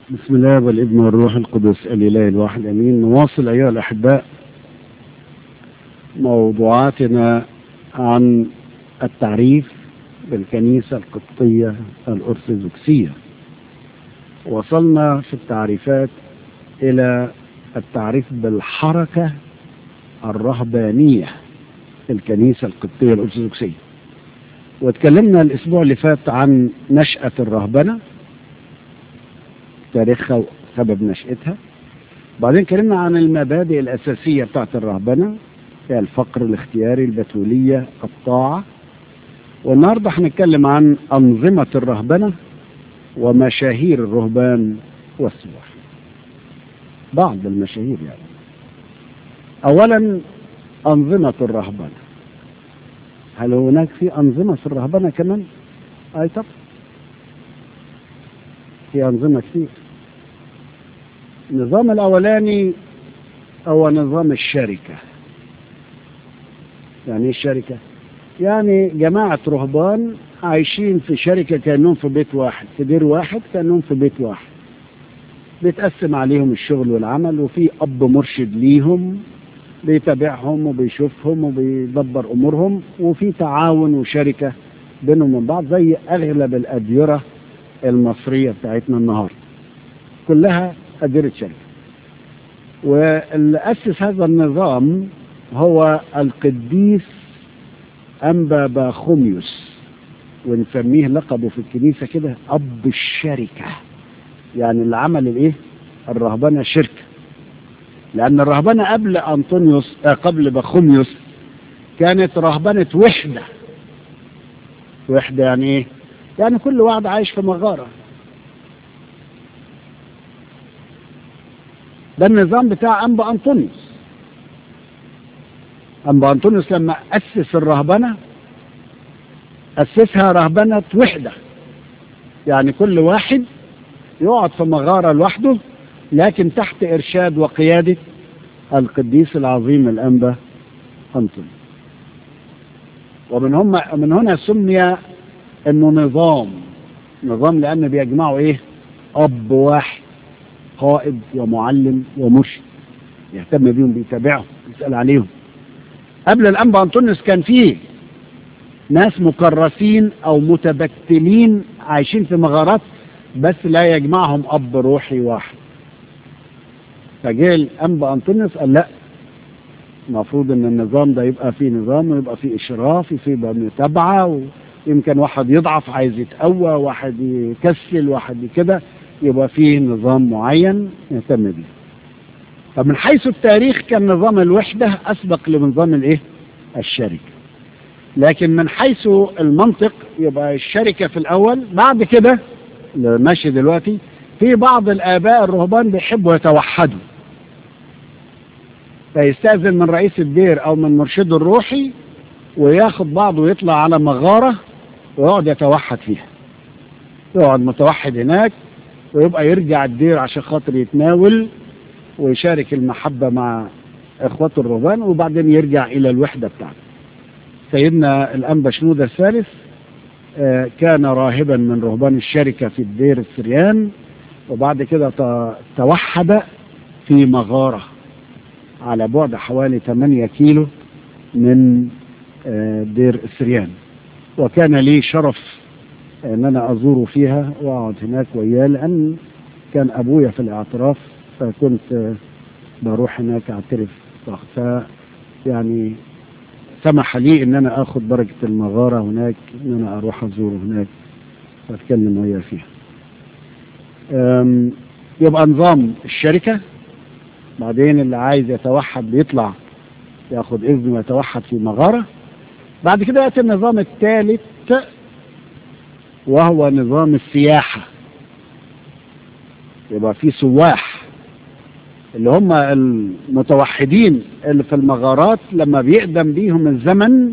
بسم الله والابن والروح القدس الإله الواحد أمين نواصل أيها الأحباء موضوعاتنا عن التعريف بالكنيسة القبطية الأرثوذكسية وصلنا في التعريفات إلى التعريف بالحركة الرهبانية في الكنيسة القبطية الأرثوذكسية واتكلمنا الأسبوع اللي فات عن نشأة الرهبنة تاريخها وسبب نشأتها بعدين اتكلمنا عن المبادئ الأساسية بتاعت الرهبنة هي الفقر الاختياري البتولية الطاعة والنهاردة هنتكلم عن أنظمة الرهبنة ومشاهير الرهبان والسواح بعض المشاهير يعني أولا أنظمة الرهبنة هل هناك في أنظمة في الرهبنة كمان؟ أي طبعا في أنظمة كتير النظام الأولاني هو نظام الشركة يعني ايه الشركة؟ يعني جماعة رهبان عايشين في شركة كأنهم في بيت واحد في دير واحد كأنهم في بيت واحد بيتقسم عليهم الشغل والعمل وفي أب مرشد ليهم بيتابعهم وبيشوفهم وبيدبر أمورهم وفي تعاون وشركة بينهم وبين بعض زي أغلب الأديرة المصرية بتاعتنا النهاردة كلها أديرة شركة واللي أسس هذا النظام هو القديس أنبا باخوميوس ونسميه لقبه في الكنيسة كده أب الشركة يعني اللي عمل الإيه؟ الرهبنة شركة لأن الرهبنة قبل أنطونيوس آه قبل باخوميوس كانت رهبنة وحدة وحدة يعني إيه؟ يعني كل واحد عايش في مغارة ده النظام بتاع أنبا أنطونيوس أنبا أنطونيوس لما أسس الرهبنة أسسها رهبنة وحدة يعني كل واحد يقعد في مغارة لوحده لكن تحت إرشاد وقيادة القديس العظيم الأنبا أنطونيوس ومن هم من هنا سمي انه نظام نظام لان بيجمعوا ايه اب واحد قائد ومعلم ومرشد يهتم بيهم بيتابعهم يسال عليهم قبل الانبا انطونيوس كان فيه ناس مكرسين او متبتلين عايشين في مغارات بس لا يجمعهم اب روحي واحد فجاء الانبا انطونيوس قال لا المفروض ان النظام ده يبقى فيه نظام ويبقى فيه اشراف يبقى متابعه و... يمكن واحد يضعف عايز يتقوى واحد يكسل واحد كده يبقى فيه نظام معين يهتم بيه فمن حيث التاريخ كان نظام الوحدة أسبق لنظام الإيه؟ الشركة لكن من حيث المنطق يبقى الشركة في الأول بعد كده اللي ماشي دلوقتي في بعض الآباء الرهبان بيحبوا يتوحدوا فيستأذن من رئيس الدير أو من مرشده الروحي وياخد بعضه ويطلع على مغارة ويقعد يتوحد فيها يقعد متوحد هناك ويبقى يرجع الدير عشان خاطر يتناول ويشارك المحبة مع إخوته الرهبان وبعدين يرجع إلى الوحدة بتاعته سيدنا الأنبا شنودة الثالث كان راهبا من رهبان الشركة في الدير السريان وبعد كده توحد في مغارة على بعد حوالي 8 كيلو من دير السريان وكان لي شرف ان انا ازوره فيها واقعد هناك وياه لان كان ابويا في الاعتراف فكنت بروح هناك اعترف ف يعني سمح لي ان انا اخد درجة المغارة هناك ان انا اروح ازوره هناك واتكلم وياه فيها يبقى نظام الشركة بعدين اللي عايز يتوحد بيطلع ياخد اذن ويتوحد في مغاره بعد كده يأتي النظام الثالث وهو نظام السياحة يبقى في سواح اللي هم المتوحدين اللي في المغارات لما بيقدم بيهم الزمن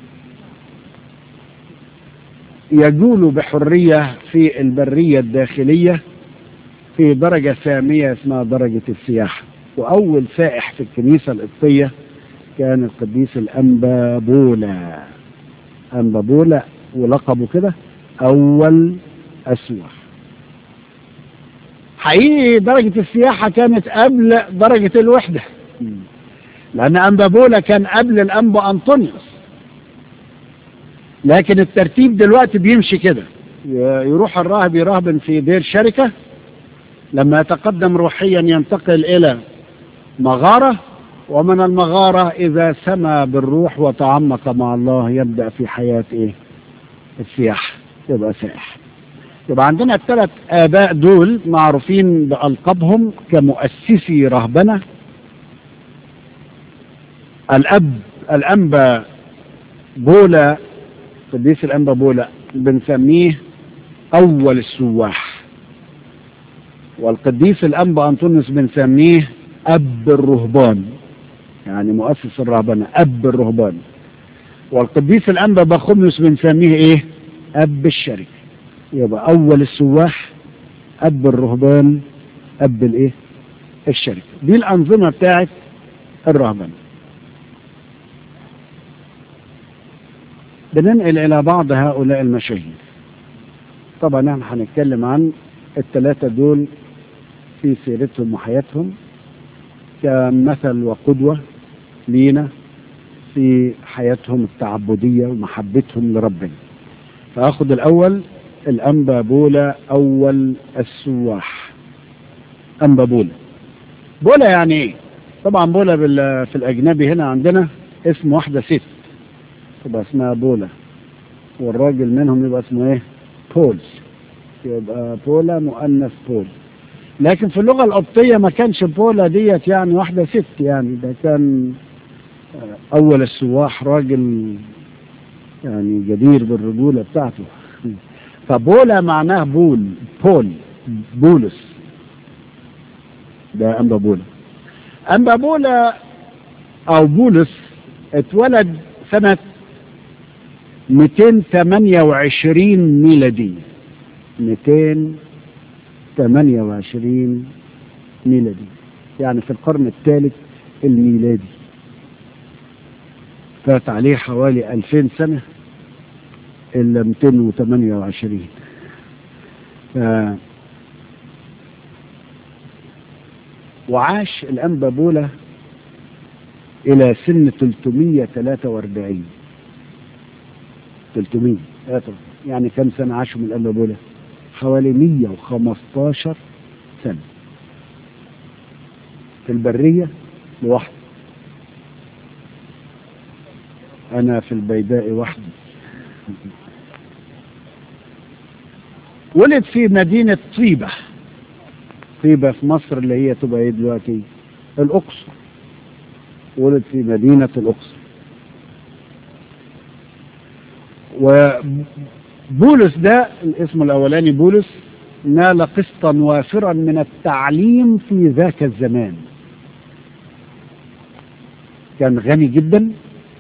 يجولوا بحرية في البرية الداخلية في درجة سامية اسمها درجة السياحة وأول سائح في الكنيسة القبطية كان القديس الأنبا بولا أنبا بولا ولقبه كده أول أسوح حقيقي درجة السياحة كانت قبل درجة الوحدة لأن أنبابولا كان قبل الأنبا أنطونيوس لكن الترتيب دلوقتي بيمشي كده يروح الراهب يراهب في دير شركة لما يتقدم روحيا ينتقل إلى مغارة ومن المغارة إذا سمى بالروح وتعمق مع الله يبدأ في حياة إيه السياحة يبقى سائح يبقى عندنا الثلاث آباء دول معروفين بألقابهم كمؤسسي رهبنة الأب الأنبا بولا قديس الأنبا بولا بنسميه أول السواح والقديس الأنبا أنطونيوس بنسميه أب الرهبان يعني مؤسس الرهبنة أب الرهبان والقديس الأنبا بخوميوس بنسميه إيه أب الشركة يبقى أول السواح أب الرهبان أب الإيه الشركة دي الأنظمة بتاعت الرهبنة بننقل إلى بعض هؤلاء المشاهير طبعا احنا هنتكلم عن الثلاثة دول في سيرتهم وحياتهم كمثل وقدوة لينا في حياتهم التعبدية ومحبتهم لربنا فأخذ الأول الأنبا بولا أول السواح أنبا بولا بولا يعني إيه؟ طبعا بولا في الأجنبي هنا عندنا اسم واحدة ست تبقى اسمها بولا والراجل منهم يبقى اسمه ايه بول يبقى بولا مؤنث بول لكن في اللغة القبطية ما كانش بولا ديت يعني واحدة ست يعني ده كان أول السواح راجل يعني جدير بالرجولة بتاعته فبولا معناه بول بول بولس ده أنبا بولا أنبا بولا أو بولس اتولد سنة 228 ميلادي 228 ميلادي يعني في القرن الثالث الميلادي فات عليه حوالي 2000 سنة إلا 228 ف... وعاش الأنبا بولا إلى سن 343 300 يعني كم سنة عاشوا من الأنبا بولا حوالي 115 سنة في البرية لوحده أنا في البيداء وحدي ولد في مدينة طيبة طيبة في مصر اللي هي تبقى ايه دلوقتي الأقصر ولد في مدينة الأقصر وبولس ده الاسم الأولاني بولس نال قسطا وافرا من التعليم في ذاك الزمان كان غني جدا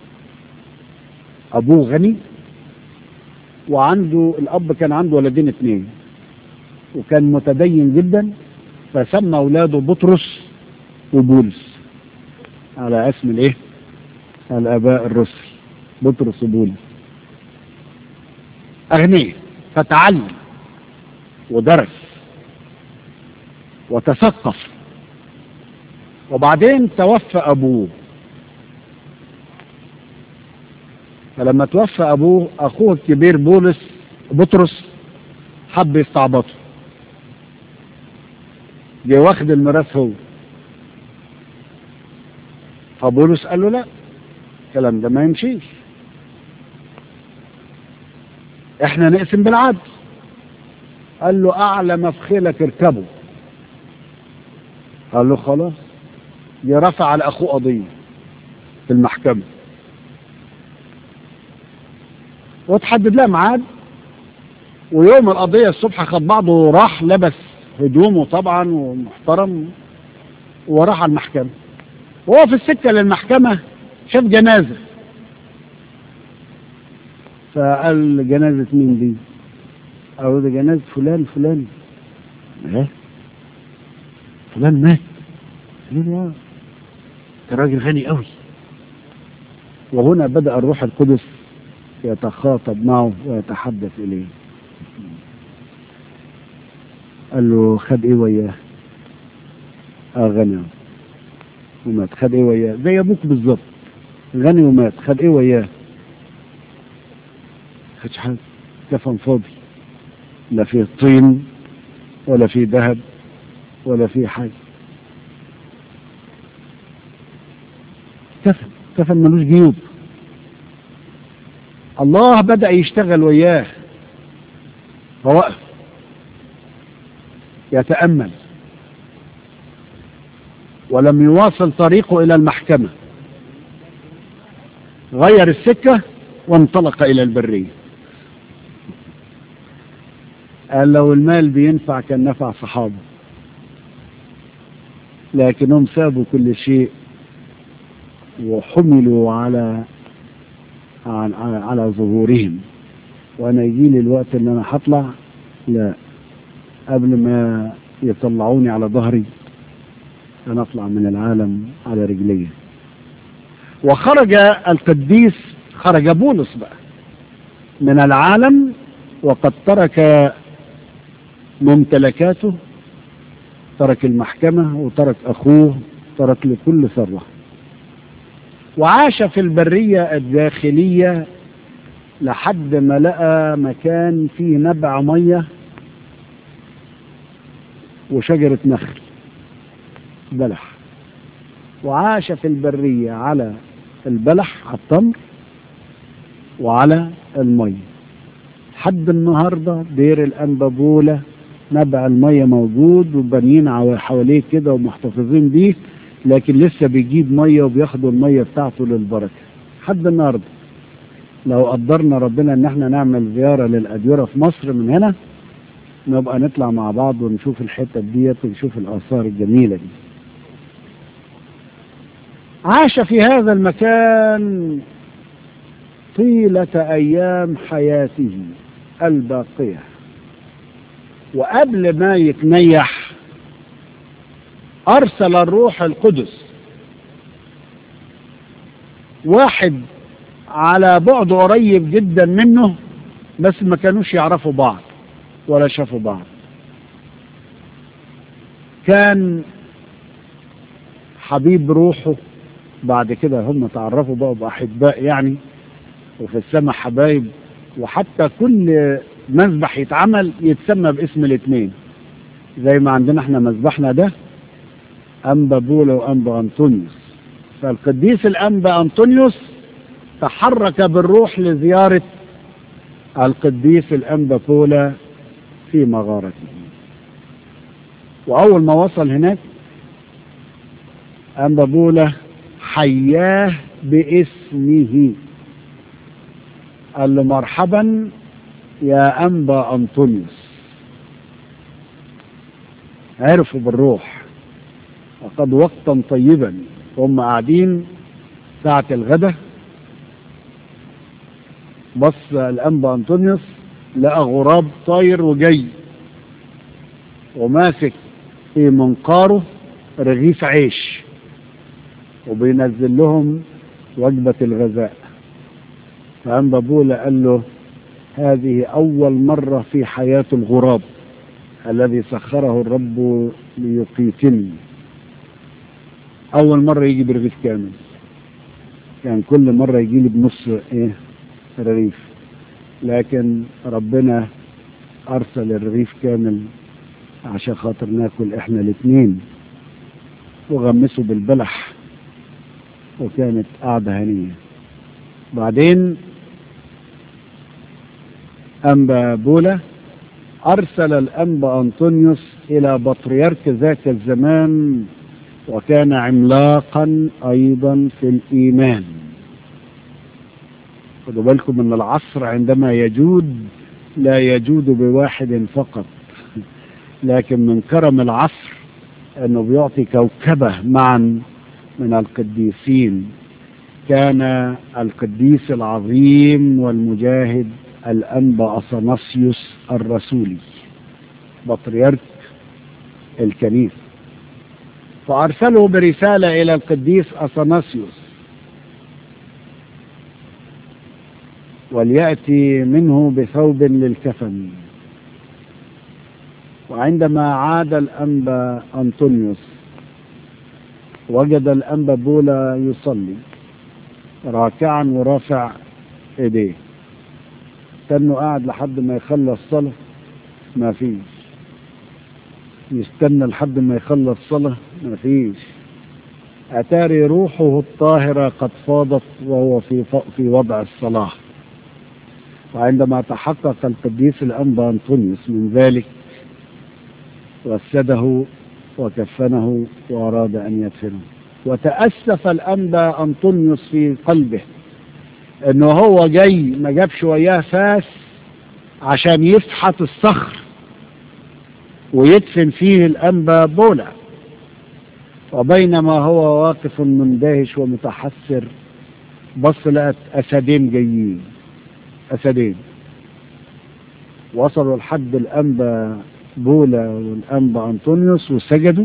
أبوه غني وعنده الأب كان عنده ولدين اثنين وكان متدين جدا فسمى أولاده بطرس وبولس على اسم الايه الآباء الرسل بطرس وبولس أغنياء فتعلم ودرس وتثقف وبعدين توفى أبوه فلما توفى أبوه أخوه الكبير بولس بطرس حب يستعبطه جه واخد الميراث هو فبولس قال له لا الكلام ده ما يمشيش احنا نقسم بالعدل قال له اعلى مفخلك اركبه قال له خلاص جه رفع على اخوه قضيه في المحكمه وتحدد لها ميعاد ويوم القضية الصبح خد بعضه وراح لبس هدومه طبعا ومحترم وراح على المحكمة وهو في السكة للمحكمة شاف جنازة فقال جنازة مين دي؟ أو ده جنازة فلان فلان ايه فلان مات قال له اه ده راجل غني قوي وهنا بدأ الروح القدس يتخاطب معه ويتحدث إليه قال له خد ايه وياه اه غني ومات خد ايه وياه زي ابوك بالظبط غني ومات خد ايه وياه خدش حاجه كفن فاضي لا فيه طين ولا فيه ذهب ولا فيه حاجه كفن كفن ملوش جيوب الله بدأ يشتغل وياه فوقف يتأمل ولم يواصل طريقه إلى المحكمة غير السكة وانطلق إلى البرية قال لو المال بينفع كان نفع صحابه لكنهم سابوا كل شيء وحملوا على على, على ظهورهم وانا يجي لي الوقت اللي انا هطلع لا قبل ما يطلعوني على ظهري انا اطلع من العالم على رجلي وخرج القديس خرج بولس بقى من العالم وقد ترك ممتلكاته ترك المحكمة وترك أخوه ترك لكل ثروة وعاش في البرية الداخلية لحد ما لقى مكان فيه نبع مية وشجرة نخل بلح وعاش في البرية على البلح على التمر وعلى المية حد النهاردة دير الأنبابولة نبع المية موجود وبنيين حواليه كده ومحتفظين بيه لكن لسه بيجيب مية وبياخدوا المية بتاعته للبركة حد النهاردة لو قدرنا ربنا ان احنا نعمل زيارة للأديرة في مصر من هنا نبقى نطلع مع بعض ونشوف الحتة ديت ونشوف الآثار الجميلة دي عاش في هذا المكان طيلة أيام حياته الباقية وقبل ما يتنيح أرسل الروح القدس واحد على بعد قريب جدا منه بس ما كانوش يعرفوا بعض ولا شافوا بعض كان حبيب روحه بعد كده هم تعرفوا بقوا بأحباء يعني وفي السماء حبايب وحتى كل مذبح يتعمل يتسمى باسم الاثنين زي ما عندنا احنا مذبحنا ده أنبا بولا وأنبا أنطونيوس فالقديس الأنبا أنطونيوس تحرك بالروح لزيارة القديس الأنبا بولا في مغارته وأول ما وصل هناك أنبا بولا حياه باسمه قال له مرحبا يا أنبا أنطونيوس عرفوا بالروح وقد وقتا طيبا هم قاعدين ساعة الغداء بص الأنبا أنطونيوس لقى غراب طاير وجاي وماسك في منقاره رغيف عيش وبينزل لهم وجبة الغذاء فأنبا بولا قال له هذه أول مرة في حياة الغراب الذي سخره الرب ليقيتني أول مرة يجي برغيف كامل كان كل مرة يجي لي بنص إيه رغيف لكن ربنا أرسل الرغيف كامل عشان خاطر ناكل إحنا الاتنين وغمسه بالبلح وكانت قعدة هنية بعدين أنبا بولا أرسل الأنبا أنطونيوس إلى بطريرك ذاك الزمان وكان عملاقا أيضا في الإيمان خدوا بالكم من العصر عندما يجود لا يجود بواحد فقط لكن من كرم العصر أنه بيعطي كوكبة معا من القديسين كان القديس العظيم والمجاهد الأنبا أثناسيوس الرسولي بطريرك الكنيسة فأرسله برسالة إلى القديس أثناسيوس وليأتي منه بثوب للكفن وعندما عاد الأنبا أنطونيوس وجد الأنبا بولا يصلي راكعا ورافع ايديه استنوا قاعد لحد ما يخلص صلاة ما فيش يستنى لحد ما يخلص صلاة ما فيش أتاري روحه الطاهرة قد فاضت وهو في في وضع الصلاة وعندما تحقق القديس الأنبا أنطونيوس من ذلك وسده وكفنه وأراد أن يدفنه وتأسف الأنبا أنطونيوس في قلبه إنه هو جاي ما جابش وياه فاس عشان يفحط الصخر ويدفن فيه الأنبا بولا وبينما هو واقف مندهش ومتحسر بص لقت أسدين جايين أسدين وصلوا لحد الأنبا بولا والأنبا أنطونيوس وسجدوا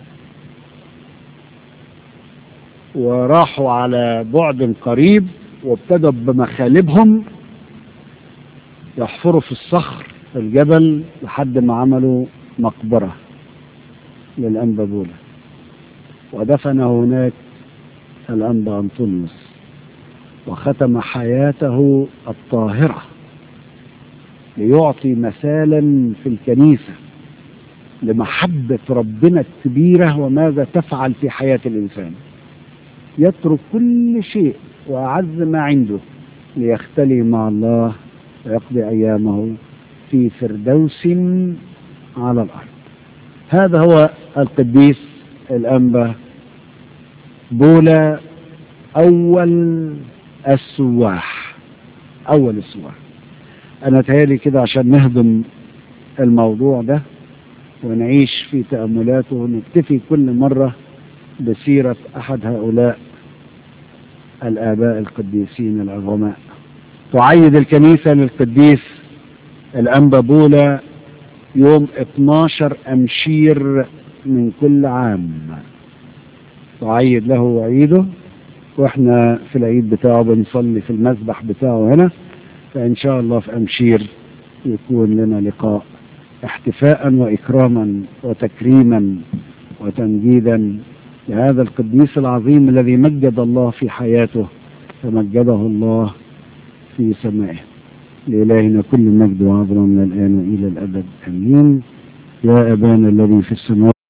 وراحوا على بعد قريب وابتدوا بمخالبهم يحفروا في الصخر في الجبل لحد ما عملوا مقبرة للأنبا بولا ودفن هناك الأنبا أنطونيوس وختم حياته الطاهرة ليعطي مثالا في الكنيسة لمحبة ربنا الكبيرة وماذا تفعل في حياة الإنسان يترك كل شيء وأعز ما عنده ليختلي مع الله ويقضي أيامه في فردوس على الأرض هذا هو القديس الأنبا بولا أول السواح أول السواح أنا تهيألي كده عشان نهضم الموضوع ده ونعيش في تأملاته ونكتفي كل مرة بسيرة أحد هؤلاء الآباء القديسين العظماء تعيد الكنيسة للقديس الأنبا بولا يوم 12 أمشير من كل عام تعيد له عيده واحنا في العيد بتاعه بنصلي في المسبح بتاعه هنا فإن شاء الله في أمشير يكون لنا لقاء احتفاء وإكراما وتكريما وتمجيدا لهذا القديس العظيم الذي مجد الله في حياته فمجده الله في سمائه لإلهنا كل مجد وعظمة من الآن وإلى الأبد أمين يا أبانا الذي في السماء